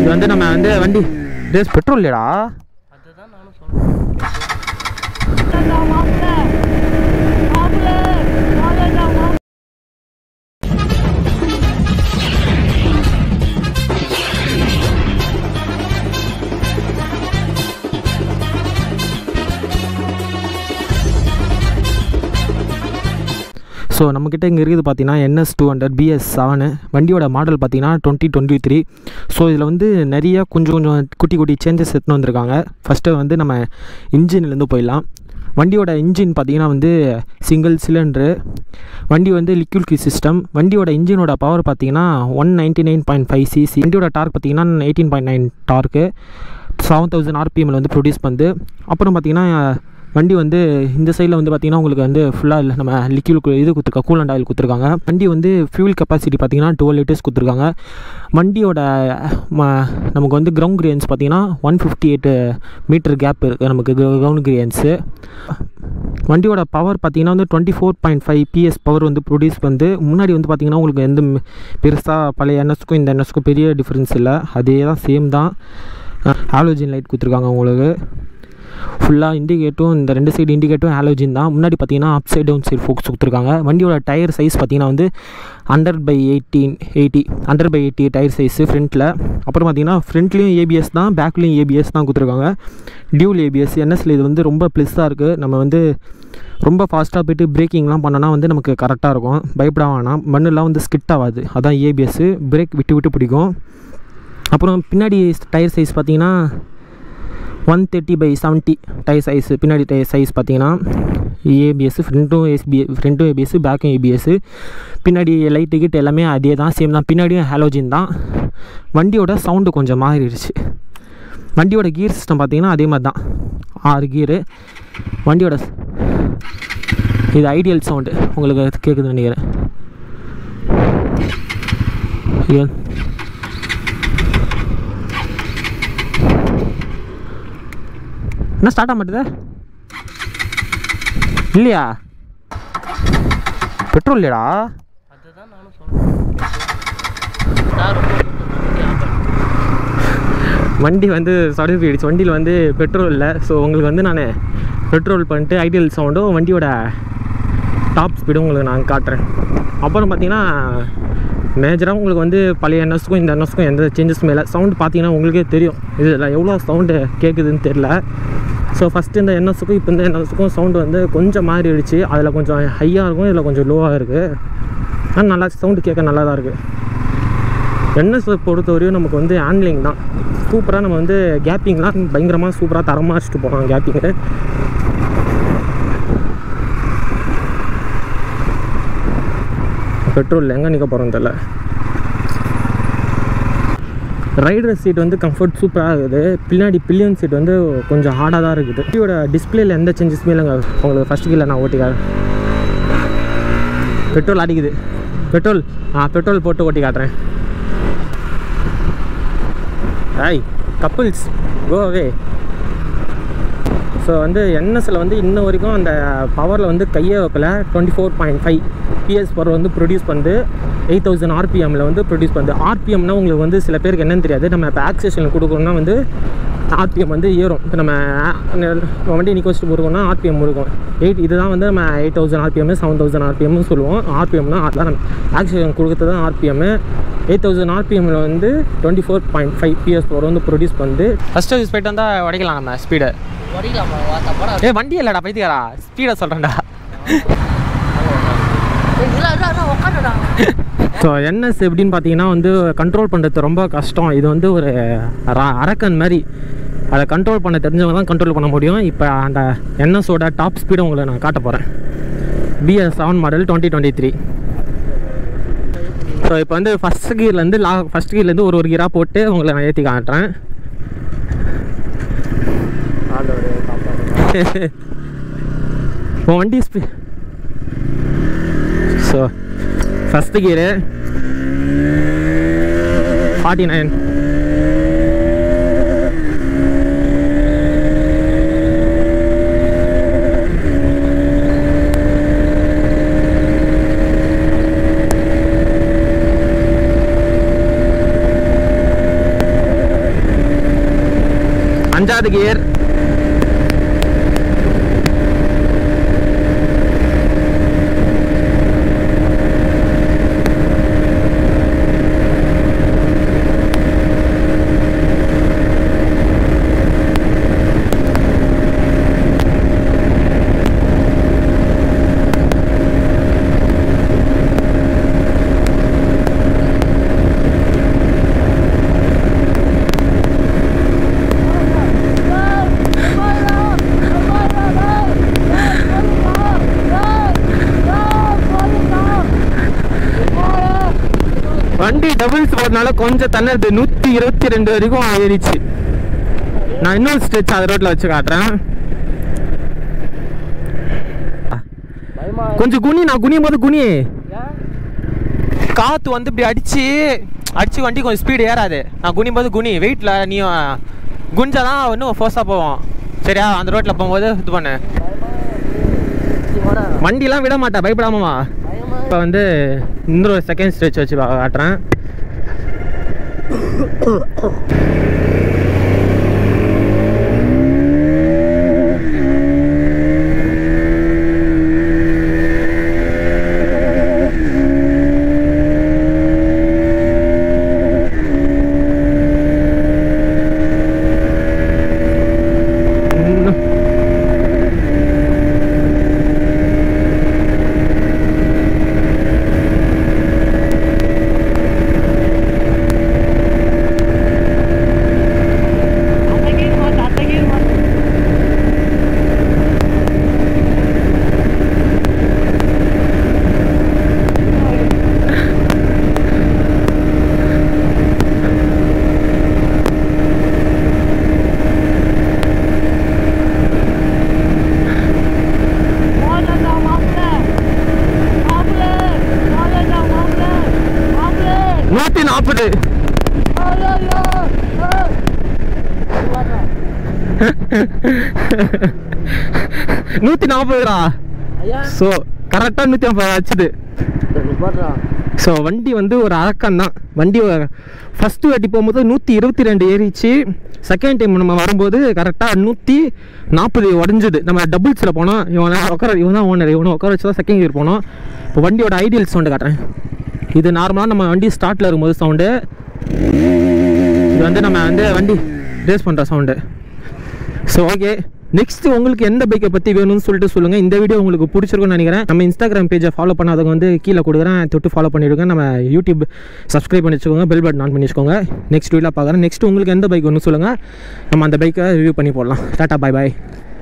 இது வந்து நம்ம வந்து வண்டி டேஸ் பெட்ரோல் இல்லைடா அதுதான் நானும் சொல்றேன் ஸோ நம்மக்கிட்ட இங்கே இருக்குது பார்த்தீங்கன்னா NS two hundred BS seven வண்டியோட மாடல் பார்த்தீங்கன்னா டுவெண்ட்டி டுவெண்ட்டி த்ரீ ஸோ இதில் வந்து நிறைய கொஞ்சம் கொஞ்சம் குட்டி குட்டி சேஞ்சஸ் எடுத்துன்னு வந்திருக்காங்க ஃபஸ்ட்டு வந்து நம்ம இன்ஜின்லேருந்து போயிடலாம் வண்டியோட இன்ஜின் பார்த்தீங்கன்னா வந்து சிங்கிள் சிலிண்ட்ரு வண்டி வந்து லிக்விட் கீ சிஸ்டம் வண்டியோட இன்ஜினோட பவர் பார்த்தீங்கன்னா one ninety nine point five CC வண்டியோட டார்க் பார்த்தீங்கன்னா eighteen point nine torque seven thousand ஆர்பிஎம்மில் வந்து ப்ரொடியூஸ் பண்ணுது அப்புறம் பார்த்தீங்கன்னா வண்டி வந்து இந்த சைடில் வந்து பார்த்திங்கன்னா உங்களுக்கு வந்து ஃபுல்லாக இல்லை நம்ம லிக்யூட் இது கொடுத்துருக்கா கூலண்ட் ஆயில் கொடுத்துருக்காங்க வண்டி வந்து ஃபியூல் கெப்பாசிட்டி பார்த்தீங்கன்னா டுவெல் லிட்டர்ஸ் கொடுத்துருக்காங்க வண்டியோட ம நமக்கு வந்து கிரவுண்ட் கிரியன்ஸ் பார்த்தீங்கன்னா one fifty eight metre gap இருக்குது நமக்கு கிரவுண்ட் கிரியன்ஸு வண்டியோட பவர் பார்த்தீங்கன்னா வந்து twenty four point five PS power வந்து ப்ரொடியூஸ் வந்து முன்னாடி வந்து பார்த்தீங்கன்னா உங்களுக்கு எந்த பெருசாக பழைய என்எஸ்க்கும் இந்த என்எஸ்க்கும் பெரிய டிஃப்ரென்ஸ் இல்லை அதே தான் சேம் தான் ஹாலோஜின் லைட் கொடுத்துருக்காங்க உங்களுக்கு ஃபுல்லாக இண்டிகேட்டும் இந்த ரெண்டு சைடு இண்டிகேட்டும் ஹாலோஜின் தான் முன்னாடி பார்த்தீங்கன்னா up side down side forks கொடுத்துருக்காங்க வண்டியோட டயர் சைஸ் பார்த்தீங்கன்னா வந்து hundred by eighteen eighty hundred by eighty tyre size ஃப்ரண்ட்டில் அப்புறம் பார்த்தீங்கன்னா ஃப்ரண்ட்லேயும் ஏபிஎஸ் தான் பேக்லேயும் ஏபிஎஸ் தான் கொடுத்துருக்காங்க டியூல் ஏபிஎஸ் என்எஸ்ல இது வந்து ரொம்ப ப்ளஸ்ஸாக இருக்குது நம்ம வந்து ரொம்ப ஃபாஸ்ட்டாக போயிட்டு பிரேக்கிங்லாம் பண்ணோன்னா வந்து நமக்கு கரெக்டாக இருக்கும் பயப்பட வேணாம் மண்ணெல்லாம் வந்து ஸ்கிட் ஆகாது அதான் ஏபிஎஸ்ஸு பிரேக் விட்டு விட்டு பிடிக்கும் அப்புறம் பின்னாடி டயர் சைஸ் பார்த்தீங்கன்னா one thirty by seventy tyre size பின்னாடி டயர் சைஸ் பார்த்தீங்கன்னா ஏபிஎஸ் ஃப்ரண்ட்டும் எஸ்பி ஃப்ரண்ட்டும் ஏபிஎஸ் பேக்கும் ஏபிஎஸ் பின்னாடி லைட் டிக்கெட் எல்லாமே அதே தான் சேம் தான் பின்னாடியும் ஹாலோஜின் தான் வண்டியோட சவுண்டு கொஞ்சம் மாறிடுச்சு வண்டியோட கியர் சிஸ்டம் பார்த்தீங்கன்னா அதே மாதிரி தான் ஆறு கியரு வண்டியோட ஸ்- இது ஐடியல் சவுண்டு உங்களுக்கு கேட்குதுன்னு நினைக்கிறேன் இது என்ன ஸ்டார்ட் ஆக மாட்டுது இல்லையா பெட்ரோல் இல்லையாடா அதுதான் நானும் சொல்றேன் சார் ரொம்ப ஞாபகம். வண்டி வந்து சர்வீஸ் போயிடுச்சு வண்டியில் வந்து பெட்ரோல் இல்லை ஸோ உங்களுக்கு வந்து நான் பெட்ரோல் பண்ணிட்டு ஐடியல் சவுண்டும் வண்டியோட டாப் ஸ்பீடும் உங்களுக்கு நான் காட்டுறேன் அப்புறம் பார்த்தீங்கன்னா மேஜராக உங்களுக்கு வந்து பழைய என்எஸ்க்கும் இந்த என்எஸ்க்கும் எந்த சேஞ்சஸுமே இல்லை சவுண்டு பார்த்தீங்கன்னா உங்களுக்கே தெரியும் இதில் எவ்வளோ சவுண்டு கேட்குதுன்னு தெரில ஸோ ஃபஸ்ட்டு இந்த என்எஸ்க்கும் இப்போ இந்த என்எஸ்க்கும் சவுண்டு வந்து கொஞ்சம் மாறிடுச்சு அதில் கொஞ்சம் ஹையாக இருக்கும் இதில் கொஞ்சம் லோவாக இருக்குது ஆனால் நல்லா சவுண்டு கேட்க நல்லா தான் இருக்குது என்எஸ் பொறுத்தவரையும் நமக்கு வந்து ஹேண்ட்லிங் தான் சூப்பராக நம்ம வந்து கேப்பிங்லாம் பயங்கரமாக சூப்பராக தரமாக வச்சுட்டு போகிறோம் கேப்பிங்கு பெட்ரோல் எங்கே நிற்க போகிறோம் தெரில ரைடர் சீட் வந்து கம்ஃபர்ட் சூப்பராக இருக்குது பின்னாடி பில்லியன் சீட் வந்து கொஞ்சம் ஹார்டாக தான் இருக்குது வண்டியோட டிஸ்பிளேல எந்த சேஞ்சஸுமே இல்லைங்க உங்களுக்கு ஃபஸ்ட் கீழே நான் ஓட்டிக்காரன் பெட்ரோல் அடிக்குது பெட்ரோல் ஆ பெட்ரோல் போட்டு ஓட்டி காட்டுறேன் hi couples go away so வந்து என்எஸ்ல வந்து இன்ன வரைக்கும் அந்த பவரில் வந்து கையே வைக்கல twenty four point five PS power வந்து ப்ரொடியூஸ் பண்ணுது எயிட் தௌசண்ட் ஆர்பிஎம்மில் வந்து ப்ரொடியூஸ் பண்ணுது ஆர்பிஎம்னா உங்களுக்கு வந்து சில பேருக்கு என்னன்னு தெரியாது நம்ம இப்போ ஆக்சேஷன் கொடுக்கணும்னா வந்து ஆர்பிஎம் வந்து ஏறும் இப்போ நம்ம நம்ம வண்டி நிற்க வச்சுட்டு போகிறோம்னா ஆர்பிஎம் இருக்கும் எயிட் இதுதான் வந்து நம்ம eight thousand RPM seven thousand ஆர்பிஎம்னு சொல்லுவோம் ஆர்பிஎம்னா அதெல்லாம் நம்ம ஆக்சேஷன் கொடுக்குறது தான் ஆர்பிஎம் எயிட் தௌசண்ட் ஆர்பிஎம்மில் வந்து twenty four point five PS power வந்து ப்ரொடியூஸ் பண்ணுது ஃபஸ்ட் சர்வீஸ் போயிட்டு வந்தால் உடைக்கலாம் நம்ம ஸ்பீடை உடைக்கலாமா வா தப்படா ஏ வண்டி இல்லடா பைத்தியக்காரா ஸ்பீடை சொல்கிறேன்டா இல்லை இல்லை உட்காந்துடா ஸோ என்எஸ் எப்படின்னு பார்த்தீங்கன்னா வந்து கண்ட்ரோல் பண்ணுறது ரொம்ப கஷ்டம் இது வந்து ஒரு ர- அரக்கன் மாதிரி அதை கண்ட்ரோல் பண்ண தெரிஞ்சவங்க தான் கண்ட்ரோல் பண்ண முடியும் இப்போ அந்த என்எஸோட டாப் ஸ்பீடை உங்களை நான் காட்ட போகிறேன் BS seven model twenty twenty three so இப்போ வந்து ஃபஸ்ட் கீர்லேருந்து லா ஃபஸ்ட் கீர்லேருந்து ஒரு ஒரு கீராக போட்டு உங்களை நான் ஏற்றி காட்டுறேன் உன் வண்டி ஸ்பீ so first gear forty nine அஞ்சாவது கியர் வண்டி டபுள்ஸ் போறதுனால கொஞ்சம் தண்ணது நூற்றி இருபத்தி ரெண்டு வரைக்கும் ஏறிச்சு நான் இன்னும் ஸ்ட்ரெச் அந்த ரோட்டில் வச்சு காட்டுறேன் பயமா கொஞ்சம் குனி நான் குனியும் போது குனி ஏன் காற்று வந்து இப்படி அடிச்சு அடிச்சு வண்டி கொஞ்சம் ஸ்பீடு ஏறாது நான் குனியும் போது குனி வெயிட்டில் நீ குனிஞ்சாதான் இன்னும் ஃபோர்ஸாக போவோம் சரியா அந்த ரோட்டில் போகும்போது இது பண்ணு பயமா வண்டிலாம் விட மாட்டேன் பயப்படாமமா பயமா இப்போ வந்து இன்னொரு செகண்ட் ஸ்ட்ரெச் வச்சு பா- காட்டுறேன் இன்னும் அத்தகைய மாட்டேன் அத்தகைய மாட்டேன் மாடா மாப்ள மாப்ள மாடா மாப்ள மாப்ள நூற்றி நாற்பது ஐயோ நூற்றி நாற்பதுடா ஐயா ஸோ கரெக்டாக நூற்றி ஐம்பது ஆச்சுது பாடுறா ஸோ வண்டி வந்து ஒரு அரக்கம் தான் வண்டி ஃபஸ்ட்டு வாட்டி போகும்போது நூற்றி இருபத்தி ரெண்டு ஏறிச்சு செகண்ட் டைம் நம்ம வரும்போது கரெக்டாக நூற்றி நாற்பது உடஞ்சுது நம்ம டபுள்ஸில் போனோம் இவன் உட்கார இவன் தான் ஓனர் இவனை உட்கார வச்சு தான் செகண்ட் இயர் போனோம் இப்போ வண்டியோட ஐடியல் சவுண்டு காட்டுறேன் இது நார்மலாக நம்ம வண்டி ஸ்டார்ட்டில் இருக்கும்போது சவுண்டு இது வந்து நம்ம வந்து வண்டி ரேஸ் பண்ணுற சவுண்டு ஸோ ஓகே நெக்ஸ்ட் உங்களுக்கு எந்த பைக்கை பற்றி வேணும்னு சொல்லிட்டு சொல்லுங்கள் இந்த வீடியோ உங்களுக்கு பிடிச்சிருக்கும்னு நினைக்கிறேன் நம்ம இன்ஸ்டாகிராம் பேஜை ஃபாலோ பண்ணாதவங்க வந்து கீழே கொடுக்குறேன் தொட்டு ஃபாலோ பண்ணிவிடுங்க நம்ம யூடியூப் சப்ஸ்கிரைப் பண்ணி வச்சுக்கோங்க பெல் பட்டன் ஆன் பண்ணி வச்சுக்கோங்க நெக்ஸ்ட் வீடியோவில் பார்க்குறேன் நெக்ஸ்ட் உங்களுக்கு எந்த பைக் வேணும்னு சொல்லுங்கள் நம்ம அந்த பைக்கை ரிவ்யூ பண்ணி போடலாம் டாட்டா பாய் பாய்